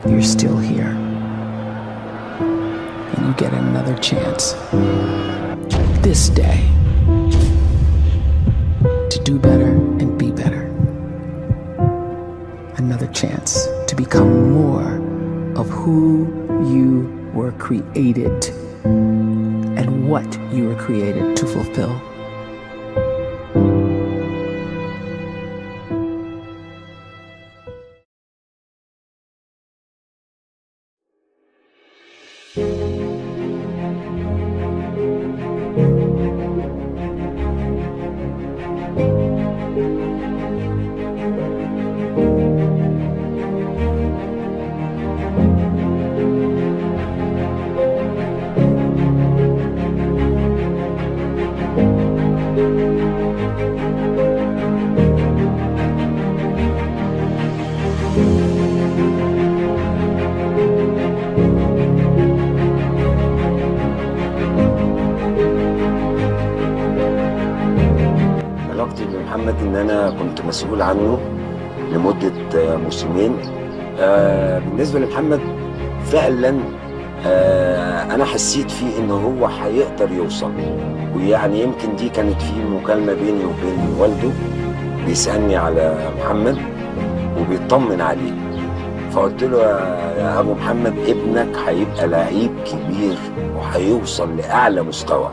you're still here. And you get another chance. This day. To do better and be better. Another chance to become more of who you were created and what you were created to fulfill. علاقتي بمحمد ان انا كنت مسؤول عنه لمده آه، موسمين آه، بالنسبه لمحمد فعلا آه، انا حسيت فيه ان هو هيقدر يوصل ويعني يمكن دي كانت في مكالمه بيني وبين والده بيسالني على محمد وبيطمن عليه فقلت له يا- يا ابو محمد ابنك هيبقى لعيب كبير وهيوصل لاعلى مستوى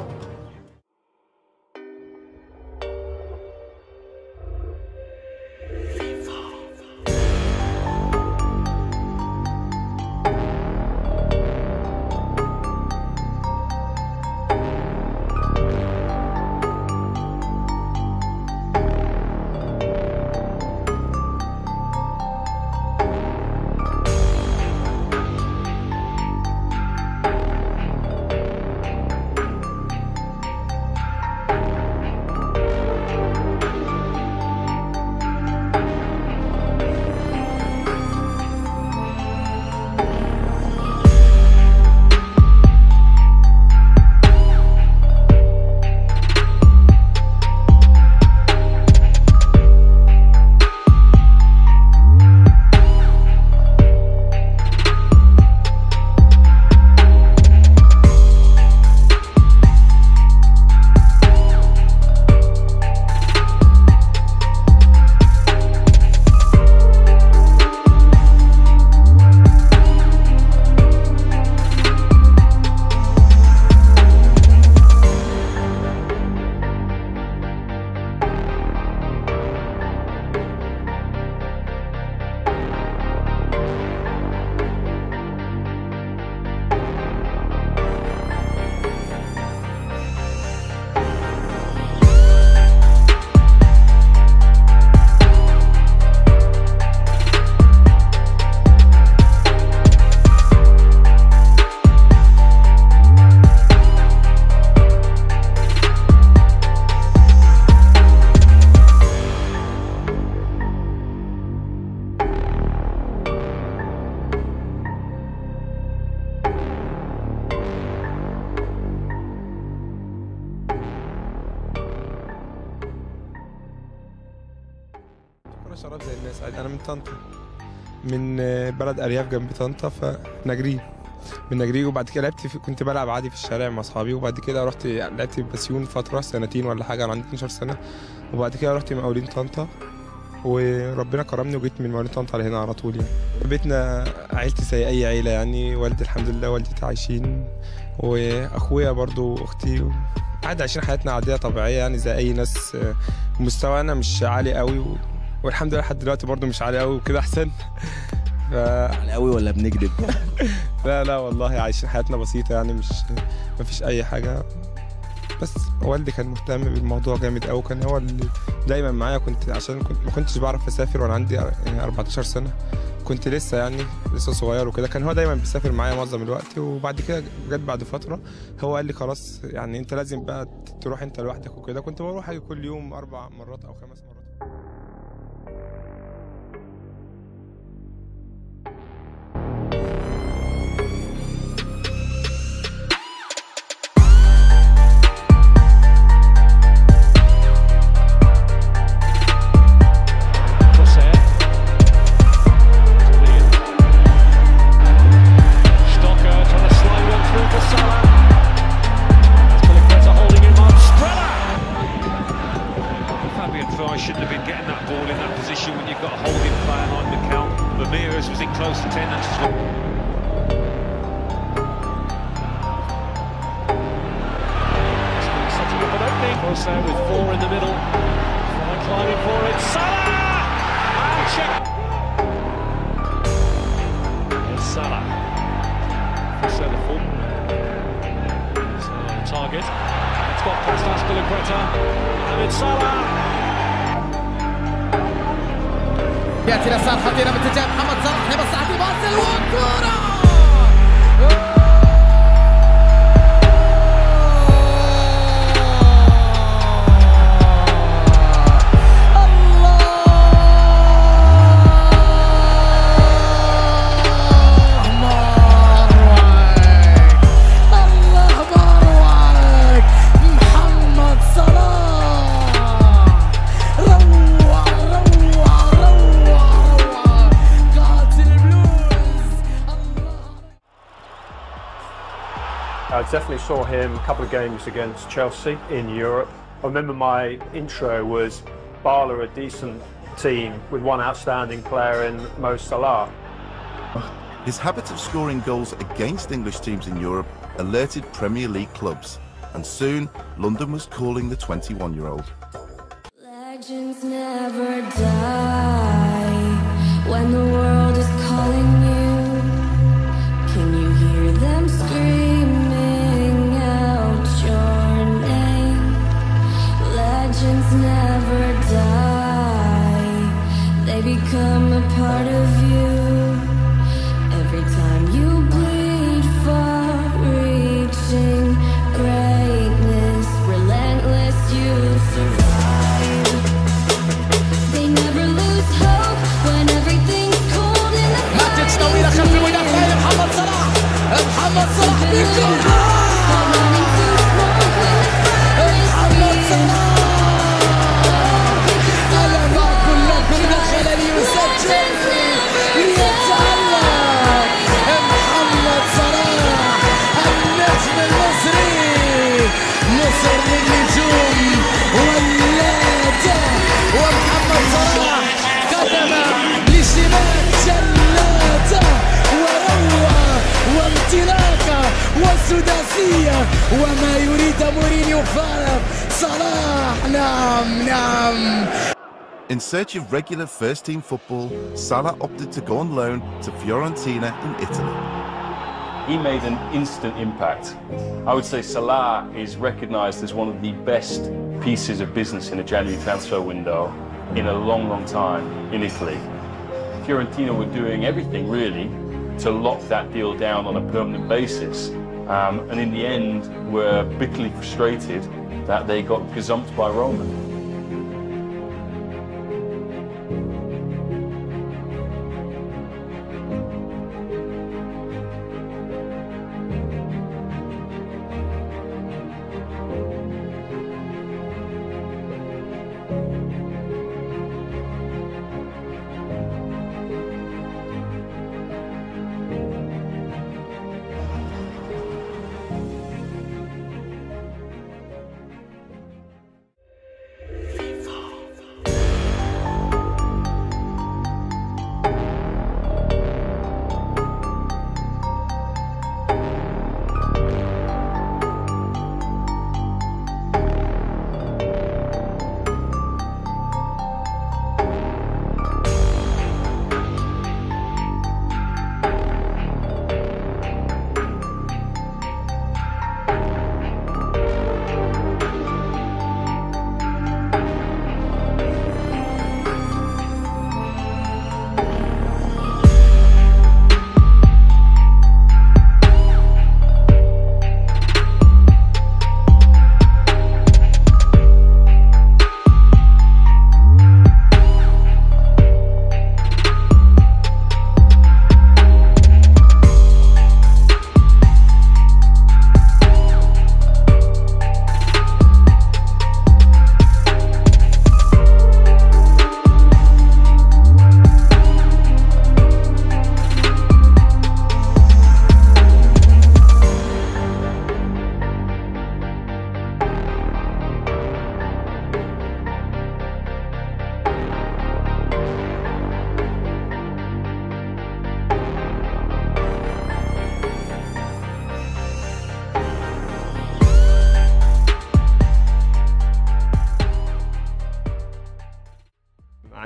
انا شراب زي الناس عادي انا من طنطا من آه، بلد ارياف جنب طنطا فنجري من نجري وبعد كده لعبت في كنت بلعب عادي في الشارع مع اصحابي وبعد كده رحت لعبت في بسيون فتره سنتين ولا حاجه انا عندي 12 سنه وبعد كده رحت مقاولين طنطا وربنا كرمني وجيت من مقاولين طنطا لهنا على طول يعني بيتنا عيلتي زي اي عيله يعني والدي الحمد لله والدتي عايشين واخويا برضو واختي عادي عايشين حياتنا عاديه طبيعيه يعني زي اي ناس آه، مستوانا مش عالي قوي و... والحمد لله لحد دلوقتي برضو مش عالي قوي وكده احسن ف... على قوي ولا بنكذب لا لا والله عايشين حياتنا بسيطة يعني مش مفيش أي حاجة بس والدي كان مهتم بالموضوع جامد قوي كان هو اللي دايما معايا كنت عشان كنت ما كنتش بعرف اسافر وانا عندي يعني 14 سنه كنت لسه يعني لسه صغير وكده كان هو دايما بيسافر معايا معظم الوقت وبعد كده جت بعد فتره هو قال لي خلاص يعني انت لازم بقى تروح انت لوحدك وكده كنت بروح اجي كل يوم اربع مرات او خمس مرات José. Rodríguez. Ramirez was in close attendance as well. Setting up an opening. Corsair with four in the middle. Fly climbing for it. Salah! And check. Here's Salah. Corsair the full. Salah on target. It's got past Aspilicueta. Mohamed Salah. ياتي رسالة خطيرة باتجاه محمد صلاح لمصلحة باصل والكرة الله بارك محمد صلاح روع روع روع روع قاتل بلوز I definitely saw him a couple of games against Chelsea in Europe. I remember my intro was Bala, a decent team with one outstanding player in Mo Salah. His habit of scoring goals against English teams in Europe alerted Premier League clubs, and soon London was calling the 21 year old. Legends never die when the world is calling you. Can you hear them screaming out your name? Legends never die, they become a part of you. Every time you bleed for reaching greatness, relentless, you survive. They never lose hope when everything's cold in the ماتش طويلة خلف المدافع محمد صلاح محمد صلاح بالكرة محمد صلاح ألم كلكم دخل ليسجل ليتألق محمد صلاح النجم المصري مصر للنجوم ولاده ومحمد صلاح قدم لشمال جلاده وروعه وامتلاكه وسداسيه وما يريد مورينيو فارق صلاح نعم نعم In search of regular first team football, Salah opted to go on loan to Fiorentina in Italy. he made an instant impact. I would say Salah is recognised as one of the best pieces of business in a January transfer window in a long, long time in Italy. Fiorentina were doing everything really to lock that deal down on a permanent basis. Um, and in the end, were bitterly frustrated that they got gazumped by Roma.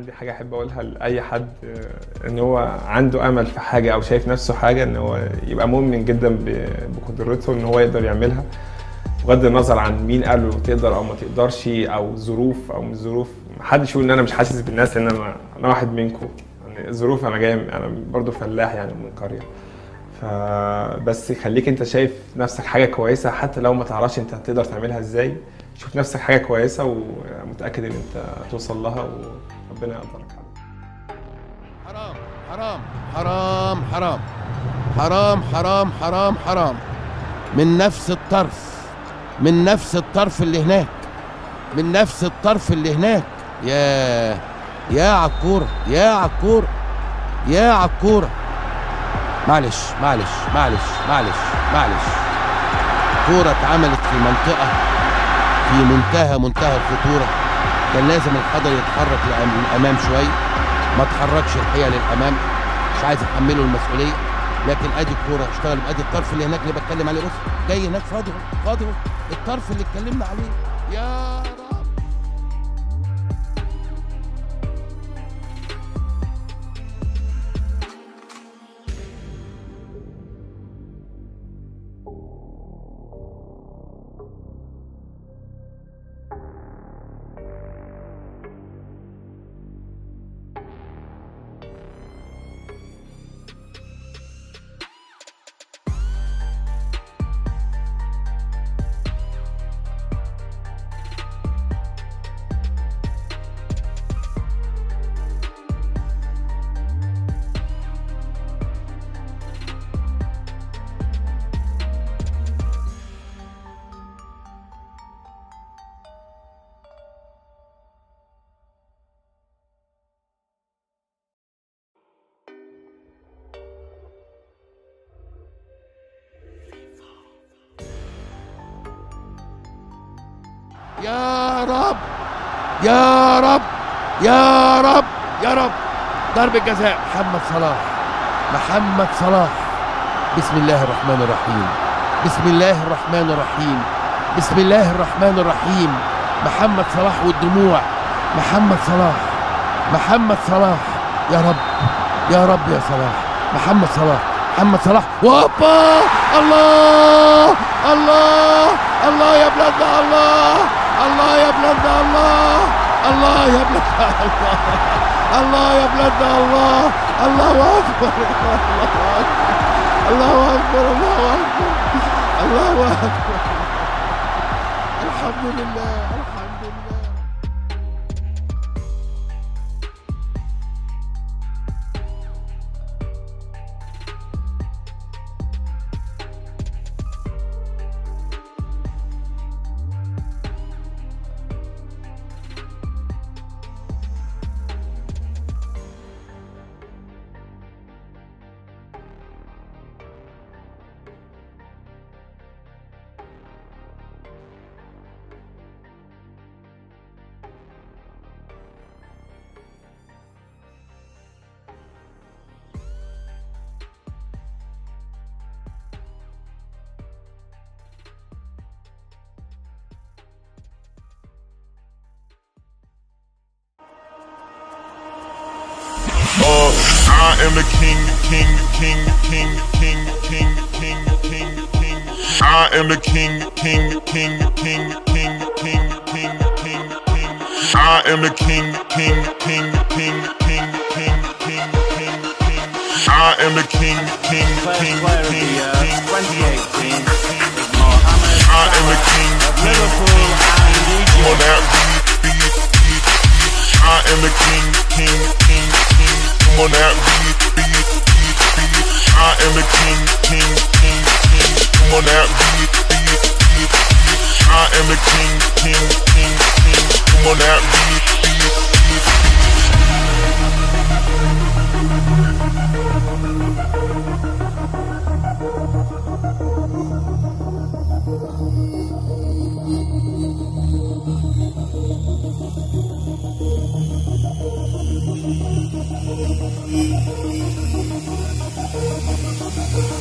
عندي حاجه احب اقولها لاي حد آه، ان هو عنده امل في حاجه او شايف نفسه حاجه ان هو يبقى مؤمن جدا ب- بقدرته ان هو يقدر يعملها بغض النظر عن مين قال له تقدر او ما تقدرش او ظروف او مش ظروف محدش يقول ان انا مش حاسس بالناس لان انا انا واحد منكم يعني ظروف انا جاي انا برضو فلاح يعني من قريه فبس خليك انت شايف نفسك حاجه كويسه حتى لو ما تعرفش انت هتقدر تعملها ازاي شوف نفسك حاجه كويسه ومتاكد ان انت هتوصل لها وربنا يقدرك عليها حرام حرام حرام حرام حرام حرام حرام من نفس الطرف من نفس الطرف اللي هناك من نفس الطرف اللي هناك يا يا عالكورة يا عالكورة يا عالكورة معلش معلش معلش معلش معلش كورة اتعملت في منطقة في منتهى منتهى الخطورة كان لازم الحضر يتحرك لأم- للأمام شوية ما اتحركش الحقيقة للأمام مش عايز احمله المسؤولية لكن ادي الكورة اشتغل ادي الطرف اللي هناك اللي بتكلم عليه بص جاي هناك فاضي اهو، فاضي اهو. الطرف اللي اتكلمنا عليه يا رب يا رب يا رب يا رب يا رب ضربة جزاء محمد صلاح محمد صلاح بسم الله الرحمن الرحيم بسم الله الرحمن الرحيم بسم الله الرحمن الرحيم محمد صلاح والدموع محمد صلاح محمد صلاح يا رب يا رب يا صلاح محمد صلاح محمد صلاح وهوبا الله الله الله يا بلادنا الله الله يا بلادنا الله الله يا بلادنا الله الله يا بلادنا الله الله اكبر الله اكبر الله اكبر الله اكبر الحمد لله الحمد لله Uh, I am the king, king, king, king, king, king, king, king, king. I am the king, king, king, king, king, king, king, king, king. I am the king, king, king, king, king, king, king, king, king. I am the king, king, king, king, king, 2018 I am the king, Liverpool and Come on now. I am the king, king, king, king. Come on now. I am the king, king, king, king. Come on now. I am the king, king, king, king. Come on now. Thank you.